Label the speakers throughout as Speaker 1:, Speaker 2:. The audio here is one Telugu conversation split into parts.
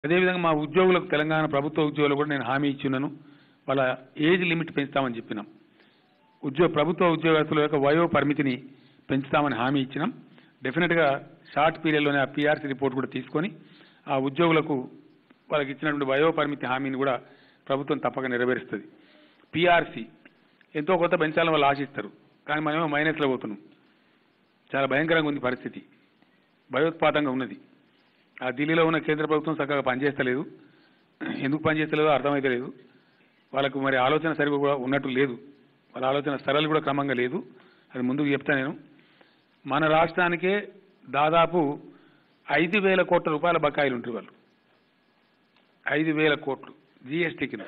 Speaker 1: అదేవిధంగా మా ఉద్యోగులకు తెలంగాణ ప్రభుత్వ ఉద్యోగులకు కూడా నేను హామీ ఇచ్చున్నాను వాళ్ళ ఏజ్ లిమిట్ పెంచుతామని చెప్పినాం ఉద్యోగ ప్రభుత్వ ఉద్యోగస్తుల యొక్క వయో పరిమితిని పెంచుతామని హామీ ఇచ్చినాం డెఫినెట్గా షార్ట్ పీరియడ్లోనే ఆ పీఆర్సీ రిపోర్ట్ కూడా తీసుకొని ఆ ఉద్యోగులకు వాళ్ళకి ఇచ్చినటువంటి వయో పరిమితి హామీని కూడా ప్రభుత్వం తప్పక నెరవేరుస్తుంది పీఆర్సీ ఎంతో కొంత పెంచాలని వాళ్ళు ఆశిస్తారు కానీ మనమేమో మైనస్లో పోతున్నాం చాలా భయంకరంగా ఉంది పరిస్థితి భయోత్పాతంగా ఉన్నది ఆ ఢిల్లీలో ఉన్న కేంద్ర ప్రభుత్వం చక్కగా పనిచేస్తలేదు ఎందుకు పనిచేస్తలేదో అర్థమైతలేదు వాళ్ళకు మరి ఆలోచన సరిగా కూడా ఉన్నట్టు లేదు వాళ్ళ ఆలోచన సరళి కూడా క్రమంగా లేదు అది ముందుకు చెప్తా నేను మన రాష్ట్రానికే దాదాపు ఐదు వేల కోట్ల రూపాయల బకాయిలు ఉంటారు వాళ్ళు ఐదు వేల కోట్లు జీఎస్టీ కింద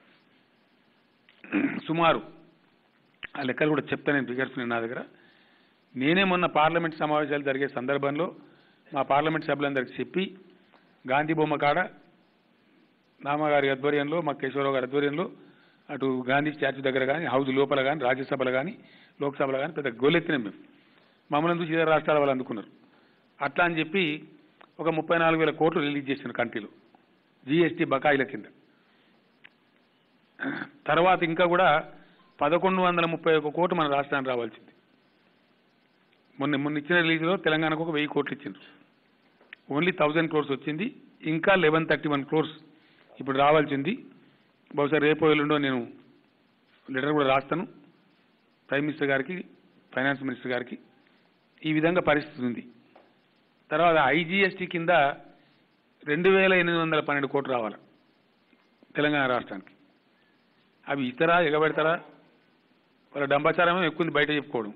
Speaker 1: సుమారు ఆ లెక్కలు కూడా చెప్తా నేను ఫిగర్స్ నా దగ్గర నేనే మొన్న పార్లమెంట్ సమావేశాలు జరిగే సందర్భంలో మా పార్లమెంట్ సభ్యులందరికీ చెప్పి గాంధీ బొమ్మ కాడ నామగారి ఆధ్వర్యంలో మా కేశవరావు గారి ఆధ్వర్యంలో అటు గాంధీ స్టాచ్యూ దగ్గర కానీ హౌస్ లోపల కానీ రాజ్యసభలో కానీ లోక్సభలో కానీ పెద్ద గోలెత్తినాం మేము మమ్మల్ని చూసి ఇతర రాష్ట్రాల వాళ్ళు అందుకున్నారు అట్లా అని చెప్పి ఒక ముప్పై నాలుగు వేల కోట్లు రిలీజ్ చేసిన కంట్రీలో జీఎస్టీ బకాయిల కింద తర్వాత ఇంకా కూడా పదకొండు వందల ముప్పై ఒక కోట్లు మన రాష్ట్రానికి రావాల్సింది మొన్న మొన్న ఇచ్చిన రిలీజ్లో తెలంగాణకు ఒక వెయ్యి కోట్లు ఇచ్చిండ్రు ఓన్లీ థౌజండ్ క్రోర్స్ వచ్చింది ఇంకా లెవెన్ థర్టీ వన్ క్రోర్స్ ఇప్పుడు రావాల్సింది బహుశా రేపు ఎల్లుండో నేను లెటర్ కూడా రాస్తాను ప్రైమ్ మినిస్టర్ గారికి ఫైనాన్స్ మినిస్టర్ గారికి ఈ విధంగా పరిస్థితి ఉంది తర్వాత ఐజీఎస్టీ కింద రెండు వేల ఎనిమిది వందల పన్నెండు కోట్లు రావాలి తెలంగాణ రాష్ట్రానికి అవి ఇస్తారా ఎగబెడతారా వాళ్ళ డంబాచారం ఎక్కువ ఉంది బయట చెప్పుకోవడం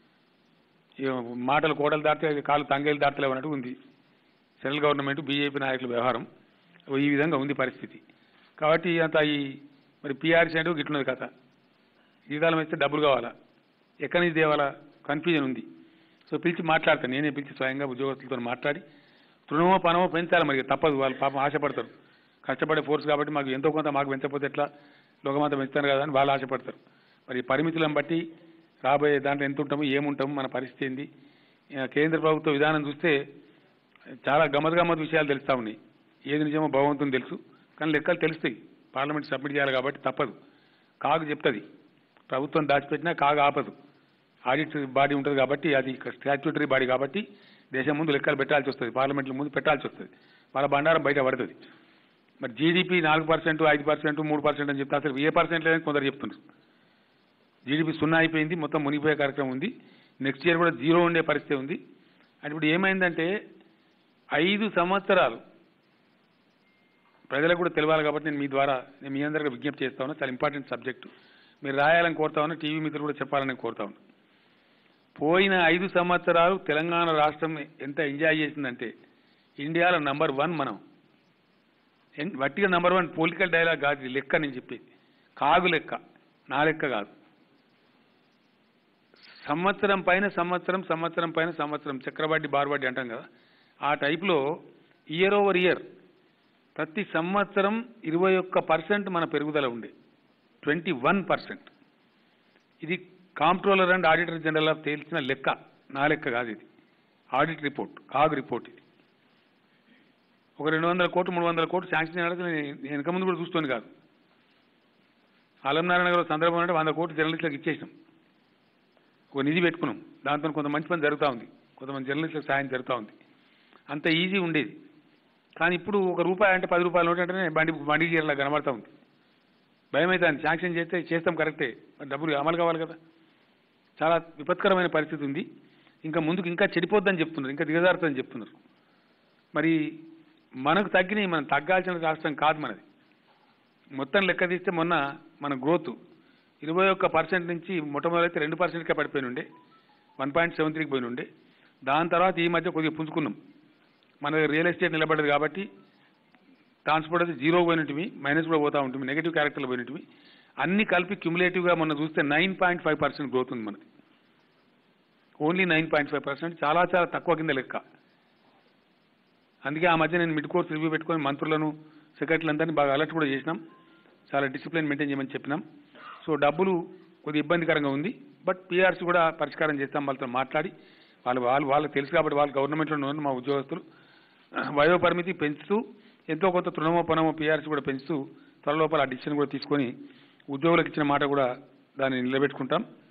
Speaker 1: ఇక మాటలు కోటలు దాటితే కాలు తంగేలు దాటలేవు అన్నట్టు ఉంది సెంట్రల్ గవర్నమెంట్ బీజేపీ నాయకుల వ్యవహారం ఈ విధంగా ఉంది పరిస్థితి కాబట్టి అంత ఈ మరి పీఆర్సీ అంటే గిట్లున్నది కథ జీతాలం ఇస్తే డబ్బులు కావాలా ఎక్కడి నుంచి తేవాలా కన్ఫ్యూజన్ ఉంది సో పిలిచి మాట్లాడతాను నేనే పిలిచి స్వయంగా ఉద్యోగస్తులతో మాట్లాడి తృణమో పనమో పెంచాలి మరి తప్పదు వాళ్ళు పాపం ఆశపడతారు కష్టపడే ఫోర్స్ కాబట్టి మాకు ఎంతో కొంత మాకు పెంచకపోతే ఎట్లా లోకమంతా పెంచుతాను కదా అని వాళ్ళు ఆశపడతారు మరి ఈ పరిమితులను బట్టి రాబోయే దాంట్లో ఎంత ఉంటామో ఏముంటామో మన పరిస్థితి ఏంది ఆ, కేంద్ర ప్రభుత్వ విధానం చూస్తే చాలా గమ్మత్ గమ్మత్ విషయాలు తెలుస్తా ఉన్నాయి ఏది నిజమో భగవంతుని తెలుసు కానీ లెక్కలు తెలుస్తాయి పార్లమెంట్ సబ్మిట్ చేయాలి కాబట్టి తప్పదు కాగు చెప్తుంది ప్రభుత్వం దాచిపెట్టినా కాగు ఆపదు ఆడిట్ బాడీ ఉంటుంది కాబట్టి అది స్టాట్యూటరీ బాడీ కాబట్టి దేశం ముందు లెక్కలు పెట్టాల్సి వస్తుంది పార్లమెంట్లో ముందు పెట్టాల్సి వస్తుంది వాళ్ళ బండారం బయట పడుతుంది మరి జీడిపి నాలుగు పర్సెంట్ ఐదు పర్సెంట్ మూడు పర్సెంట్ అని చెప్తే అసలు ఏ పర్సెంట్ లేదని కొందరు చెప్తున్నారు జీడిపి సున్నా అయిపోయింది మొత్తం మునిగిపోయే కార్యక్రమం ఉంది నెక్స్ట్ ఇయర్ కూడా జీరో ఉండే పరిస్థితి ఉంది అంటే ఇప్పుడు ఏమైందంటే ఐదు సంవత్సరాలు ప్రజలకు కూడా తెలియాలి కాబట్టి నేను మీ ద్వారా నేను మీ అందరికీ విజ్ఞప్తి చేస్తా ఉన్నా చాలా ఇంపార్టెంట్ సబ్జెక్టు మీరు రాయాలని కోరుతా ఉన్నా టీవీ మిత్రులు కూడా చెప్పాలని కోరుతా ఉన్నా పోయిన ఐదు సంవత్సరాలు తెలంగాణ రాష్ట్రం ఎంత ఎంజాయ్ చేసిందంటే ఇండియాలో నంబర్ వన్ మనం ఎన్- వట్టిగా నంబర్ వన్ పొలిటికల్ డైలాగ్ కాదు ఇది లెక్క నేను చెప్పేది కాగు లెక్క నా లెక్క కాదు సంవత్సరం పైన సంవత్సరం సంవత్సరం పైన సంవత్సరం చక్రవడ్డీ బార్వడ్డీ అంటాం కదా ఆ టైప్లో ఇయర్ ఓవర్ ఇయర్ ప్రతి సంవత్సరం ఇరవై ఒక్క పర్సెంట్ మన పెరుగుదల ఉండే ట్వంటీ వన్ పర్సెంట్ ఇది comptroller and auditor general of తేల్చిన లెక్క నా లెక్క కాదు ఇది ఆడిట్ రిపోర్ట్ కాగ్ రిపోర్ట్ ఇది ఒక రెండు వందల కోట్లు మూడు వందల కోట్లు శాంక్షన్ చేయాలంటే నేను నేను వెనక ముందు కూడా చూస్తాను కాదు ఆలంనారాయణ గారు సందర్భం అంటే వంద కోట్లు జర్నలిస్టులకు ఇచ్చేసినాం ఒక నిధి పెట్టుకున్నాం దాంతో కొంత మంచి పని జరుగుతూ ఉంది కొంతమంది జర్నలిస్టులకు సాయం జరుగుతూ ఉంది అంత ఈజీ ఉండేది కానీ ఇప్పుడు ఒక రూపాయి అంటే పది రూపాయలు నోట్ అంటేనే బండి బండి చీరలా కనబడతా ఉంది భయం అయితే శాంక్షన్ చేస్తే చేస్తాం కరెక్టే మరి డబ్బులు అమలు కావాలి కదా చాలా విపత్కరమైన పరిస్థితి ఉంది ఇంకా ముందుకు ఇంకా చెడిపోద్దని చెప్తున్నారు ఇంకా దిగజారుతుందని చెప్తున్నారు మరి మనకు తగ్గినాయి మనం తగ్గాల్సిన రాష్ట్రం కాదు మనది మొత్తం లెక్క తీస్తే మొన్న మన గ్రోత్ ఇరవై ఒక్క పర్సెంట్ నుంచి మొట్టమొదటి రెండు పర్సెంట్కే పడిపోయి ఉండే వన్ పాయింట్ సెవెన్ త్రీకి పోయి ఉండే దాని తర్వాత ఈ మధ్య కొద్దిగా పుంజుకున్నాం మన దగ్గర రియల్ ఎస్టేట్ నిలబడదు కాబట్టి ట్రాన్స్పోర్ట్ అయితే జీరో పోయినట్టువి మైనస్ కూడా పోతా ఉంటుంది నెగిటివ్ క్యారెక్టర్లు పోయినట్టువి అన్ని కలిపి క్యుములేటివ్గా మొన్న చూస్తే nine point five percent growth ఉంది మనది only nine point five percent చాలా చాలా తక్కువ కింద లెక్క అందుకే ఆ మధ్య నేను మిడ్ కోర్స్ రివ్యూ పెట్టుకొని మంత్రులను సెక్రటరీలందరినీ బాగా అలర్ట్ కూడా చేసినాం చాలా డిసిప్లిన్ మెయింటైన్ చేయమని చెప్పినాం సో డబ్బులు కొద్దిగా ఇబ్బందికరంగా ఉంది బట్ పీఆర్సీ కూడా పరిష్కారం చేస్తాం వాళ్ళతో మాట్లాడి వాళ్ళు వాళ్ళు వాళ్ళకి తెలుసు కాబట్టి వాళ్ళు గవర్నమెంట్లో ఉన్న మా ఉద్యోగస్తులు వయో పరిమితి పెంచుతూ ఎంతో కొంత తృణమో పనమో పీఆర్సీ కూడా పెంచుతూ త్వరలోపల ఆ డిసిషన్ కూడా తీసుకొని ఉద్యోగులకు ఇచ్చిన మాట కూడా దాన్ని నిలబెట్టుకుంటాం